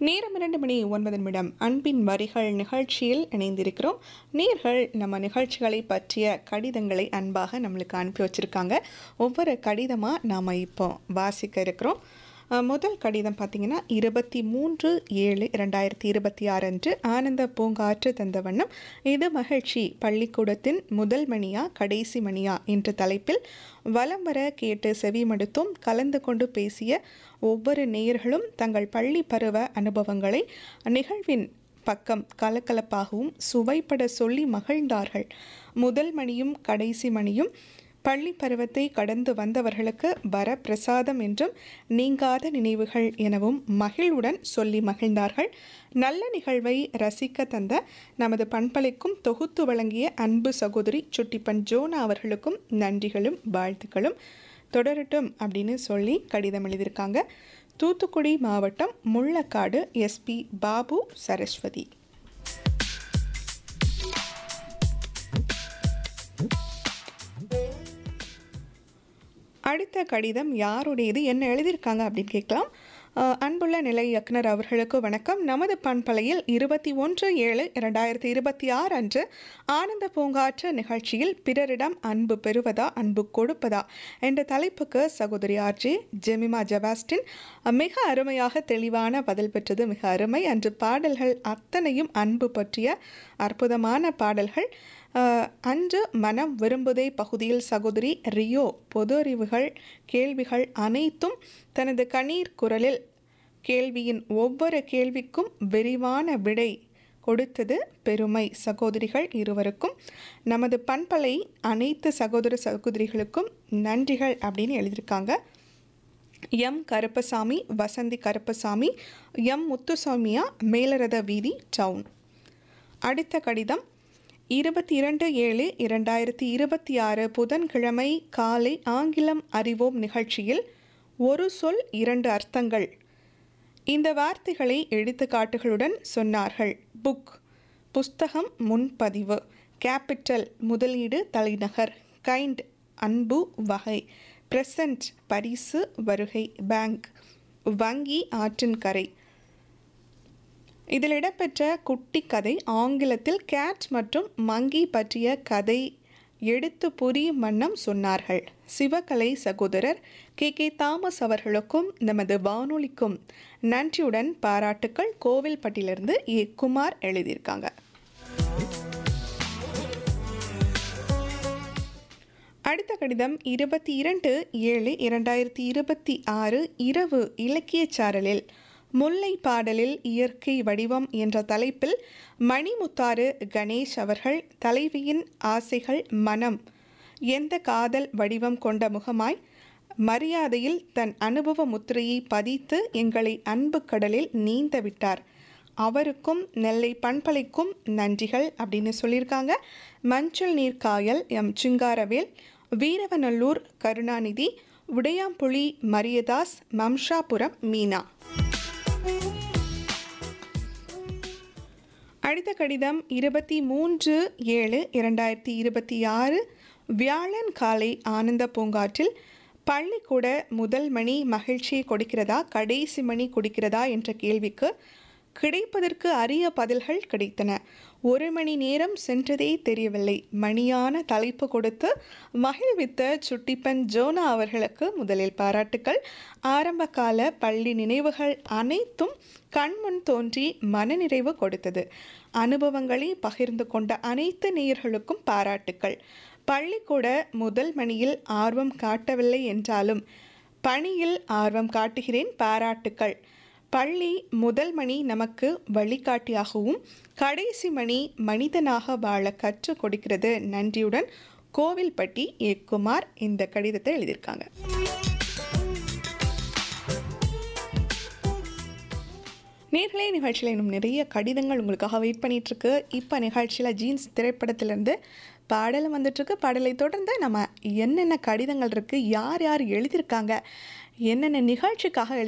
நேரம் இரண்டு மணி ஒன்பது நிமிடம் அன்பின் வரிகள் நிகழ்ச்சியில் இணைந்திருக்கிறோம் நேர்கள் நம்ம நிகழ்ச்சிகளை பற்றிய கடிதங்களை அன்பாக நம்மளுக்கு அனுப்பி வச்சுருக்காங்க ஒவ்வொரு கடிதமாக நாம் இப்போ வாசிக்க இருக்கிறோம் அஹ், முதல் கடிதம் பார்த்தீங்கன்னா இருபத்தி மூன்று ஏழு இரண்டாயிரத்தி இருபத்தி ஆறு அன்று ஆனந்த பூங்காற்று தந்த வண்ணம் இது மகிழ்ச்சி பள்ளிக்கூடத்தின் முதல் மணியா கடைசி மணியா என்ற தலைப்பில் வலம் வர கேட்டு செவிமடுத்தும் கலந்து கொண்டு பேசிய ஒவ்வொரு நேயர்களும் தங்கள் பள்ளி பருவ அனுபவங்களை நிகழ்வின் பக்கம் கலகலப்பாகவும் சுவைப்பட சொல்லி மகிழ்ந்தார்கள் முதல் மணியும் கடைசி மணியும் பள்ளி பருவத்தை கடந்து வந்தவர்களுக்கு வர பிரசாதம் என்றும் நீங்காத நினைவுகள் எனவும் மகிழ்வுடன் சொல்லி மகிழ்ந்தார்கள் நல்ல நிகழ்வை ரசிக்க தந்த நமது பண்பலைக்கும் தொகுத்து வழங்கிய அன்பு சகோதரி சுட்டிப்பன் ஜோனா அவர்களுக்கும் நன்றிகளும் வாழ்த்துக்களும் தொடரட்டும் அப்படின்னு சொல்லி கடிதம் எழுதியிருக்காங்க தூத்துக்குடி மாவட்டம் முள்ளக்காடு எஸ்பி பாபு சரஸ்வதி அடுத்த கடிதம் யாருடையது என்ன எழுதியிருக்காங்க அப்படின்னு கேட்கலாம் அஹ், அன்புள்ள நிலை இயக்குனர் அவர்களுக்கு வணக்கம் நமது பண்பலையில் இருபத்தி ஒன்று ஏழு இரண்டாயிரத்தி இருபத்தி ஆறு அன்று ஆனந்த பூங்காற்று நிகழ்ச்சியில் பிறரிடம் அன்பு பெறுவதா அன்பு கொடுப்பதா என்ற தலைப்புக்கு சகோதரி ஆர்ஜே ஜெமிமா ஜெபாஸ்டின் மிக அருமையாக தெளிவான பதில் பெற்றது மிக அருமை அன்று பாடல்கள் அத்தனையும் அன்பு பற்றிய அற்புதமான பாடல்கள் அஹ், அன்று மனம் விரும்புதே பகுதியில் சகோதரி ரியோ பொது அறிவுகள் கேள்விகள் அனைத்தும் தனது கண்ணீர் குரலில் கேள்வியின் ஒவ்வொரு கேள்விக்கும் விரிவான விடை கொடுத்தது பெருமை சகோதரிகள் இருவருக்கும் நமது பண்பலை அனைத்து சகோதர சகோதரிகளுக்கும் நன்றிகள் அப்படின்னு எழுதியிருக்காங்க எம் கருப்பசாமி வசந்தி கருப்பசாமி எம் முத்துசாமியா மேலரத வீதி டவுன் அடுத்த கடிதம் இருபத்தி இரண்டு ஏழு இரண்டாயிரத்தி இருபத்தி ஆறு புதன்கிழமை காலை ஆங்கிலம் அறிவோம் நிகழ்ச்சியில் ஒரு சொல் இரண்டு அர்த்தங்கள் இந்த வார்த்தைகளை எடுத்துக்காட்டுகளுடன் சொன்னார்கள் புக் புஸ்தகம் முன்பதிவு கேபிட்டல் முதலீடு தலைநகர் கைண்ட் அன்பு வகை பிரசன்ட் பரிசு வருகை பேங்க் வங்கி ஆற்றின் கரை இதில் இடம்பெற்ற குட்டி கதை ஆங்கிலத்தில் கேட் மற்றும் மங்கி பற்றிய கதை எடுத்து புரியும் வண்ணம் சொன்னார்கள் சிவகலை சகோதரர் கே கே தாமஸ் அவர்களுக்கும் நமது வானொலிக்கும் நன்றியுடன் பாராட்டுக்கள் கோவில்பட்டியிலிருந்து ஏ குமார் எழுதியிருக்காங்க அடுத்த கடிதம் இருபத்தி இரண்டு ஏழு இரண்டாயிரத்தி இருபத்தி ஆறு இரவு இலக்கியச் சாரலில் முல்லை பாடலில் இயற்கை வடிவம் என்ற தலைப்பில் மணிமுத்தாறு கணேஷ் அவர்கள் தலைவியின் ஆசைகள் மனம் எந்த காதல் வடிவம் கொண்ட முகமாய் மரியாதையில் தன் அனுபவ முத்திரையை பதித்து எங்களை அன்பு கடலில் நீந்த விட்டார் அவருக்கும் நெல்லை பண்பலைக்கும் நன்றிகள் அப்படின்னு சொல்லியிருக்காங்க மஞ்சள் நீர் காயல் எம் சிங்காரவேல் வீரவநல்லூர் கருணாநிதி உடையாம்புலி மரியதாஸ் மம்ஷாபுரம் மீனா அடுத்த கடிதம் இருபத்தி மூன்று ஏழு இரண்டாயிரத்தி இருபத்தி ஆறு வியாழன் காலை ஆனந்த பூங்காற்றில் பள்ளிக்கூட முதல் மணி மகிழ்ச்சியை கொடுக்கிறதா கடைசி மணி கொடுக்கிறதா என்ற கேள்விக்கு கிடைப்பதற்கு அரிய பதில்கள் கிடைத்தன ஒரு மணி நேரம் சென்றதே தெரியவில்லை மணியான தலைப்பு கொடுத்து மகிழ்வித்த சுட்டிப்பன் ஜோனா அவர்களுக்கு முதலில் பாராட்டுக்கள் ஆரம்பகால பள்ளி நினைவுகள் அனைத்தும் கண்முன் தோன்றி மனநிறைவு கொடுத்தது அனுபவங்களை பகிர்ந்து கொண்ட அனைத்து நேயர்களுக்கும் பாராட்டுக்கள் பள்ளிக்கூட முதல் மணியில் ஆர்வம் காட்டவில்லை என்றாலும் பணியில் ஆர்வம் காட்டுகிறேன் பாராட்டுக்கள் பள்ளி முதல் மணி நமக்கு வழிகாட்டியாகவும் கடைசி மணி மனிதனாக வாழ கற்றுக் கொடுக்கிறது நன்றியுடன் கோவில்பட்டி ஏ குமார் இந்த கடிதத்தை எழுதியிருக்காங்க நேர்களே நிகழ்ச்சியில் இன்னும் நிறைய கடிதங்கள் உங்களுக்காக வெயிட் பண்ணிட்டு இருக்கு இப்போ நிகழ்ச்சியில் ஜீன்ஸ் திரைப்படத்திலிருந்து பாடலும் வந்துட்டுருக்கு பாடலை தொடர்ந்து நம்ம என்னென்ன கடிதங்கள் இருக்குது யார் யார் எழுதியிருக்காங்க என்னென்ன நிகழ்ச்சிக்காக எழுதி